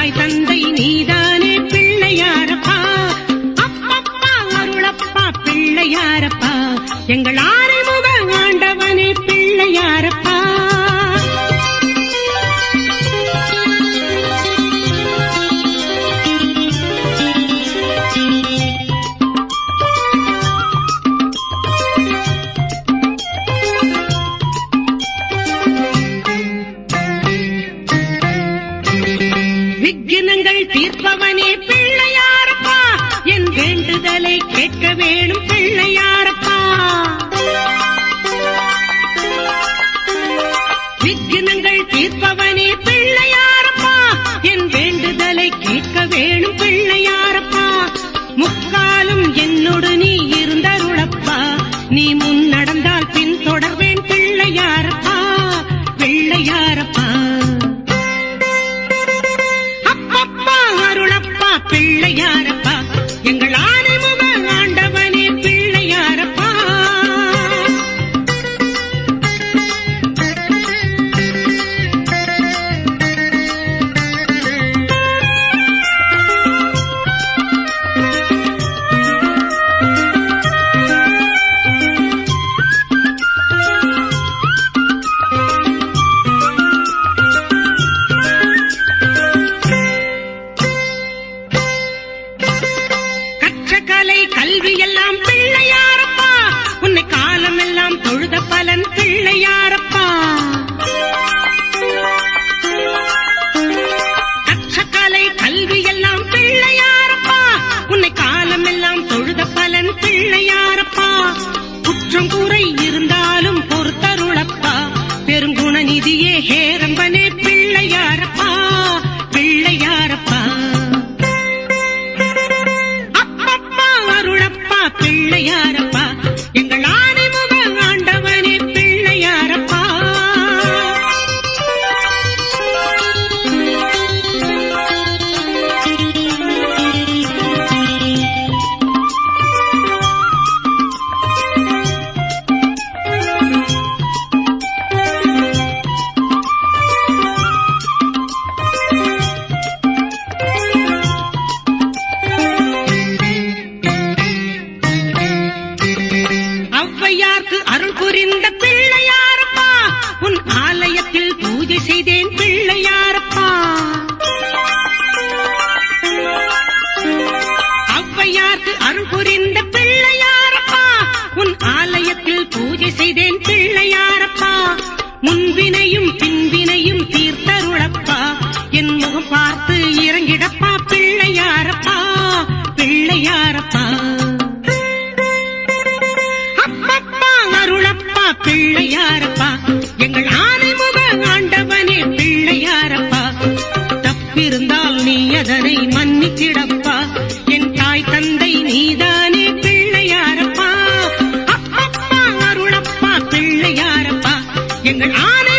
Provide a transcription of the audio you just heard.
தாய் தந்தை நீதானே பிள்ளையாரப்பா அப்பப்பா அருளப்பா பிள்ளையாரப்பா எங்கள் ஆறுமுக ஆண்டவனே பிள்ளையாரப்பா விக்கினங்கள் தீர்ப்பவனே பிள்ளையாரப்பா என் வேண்டுதலை கேட்க வேணும் பிள்ளையாரப்பா விக்கினங்கள் தீர்ப்பவனே பிள்ளையாரப்பா என் வேண்டுதலை கேட்க வேணும் பிள்ளையாரப்பா முக்காலும் என்னோடு நீ இருந்தருளப்பா நீ முன் நடந்தால் பின் தொடர்வேன் பிள்ளையாரப்பா பிள்ளையாரப்பா அப்பப்பா அருளப்பா பிள்ளையாரப்பா எங்கள் ஆனைமுக ஆண்டவனே பிள்ளையாரப்பா கற்ற கலை கல்வி எல்லாம் பிள்ளையாரப்பா உன்னை காலமெல்லாம் தொழுத பலன் பிள்ளையாரப்பா கற்ற கலை கல்வி எல்லாம் பிள்ளையாரப்பா உன்னை காலமெல்லாம் தொழுத பலன் பிள்ளையாரப்பா குற்றம் குறை இருந்தாலும் பொறுத்தருளப்பா பெருங்குண நிதியே ஹேரம்பனே பிள்ளையாரப்பா பிள்ளையாரப்பா அப்பப்பா அருளப்பா பிள்ளையாரப்பா எங்கள் ஆனைமுக ஆண்டவனே பிள்ளையாரப்பா ஔவையார்க்கு அருள் புரிந்த பிள்ளையாரப்பா உன் ஆலயத்தில் பூஜை செய்தேன் பிள்ளையாரப்பா ஔவையார்க்கு அருள் புரிந்த பிள்ளையாரப்பா உன் ஆலயத்தில் பூஜை செய்தேன் பிள்ளையாரப்பா முன்வினையும் பின்வினையும் தீர்த்தருளப்பா என் முகம் பார்த்து இறங்கிடப்பா பிள்ளையாரப்பா பிள்ளையாரப்பா அப்பப்பா அருளப்பா பிள்ளையாரப்பா எங்கள் ஆனைமுக ஆண்டவனே பிள்ளையாரப்பா தப்பிருந்தால் நீ அதனை மன்னித்திடப்பா என் தாய் தந்தை நீதானே பிள்ளையாரப்பா அப்பப்பா அருளப்பா பிள்ளையாரப்பா எங்கள் ஆனை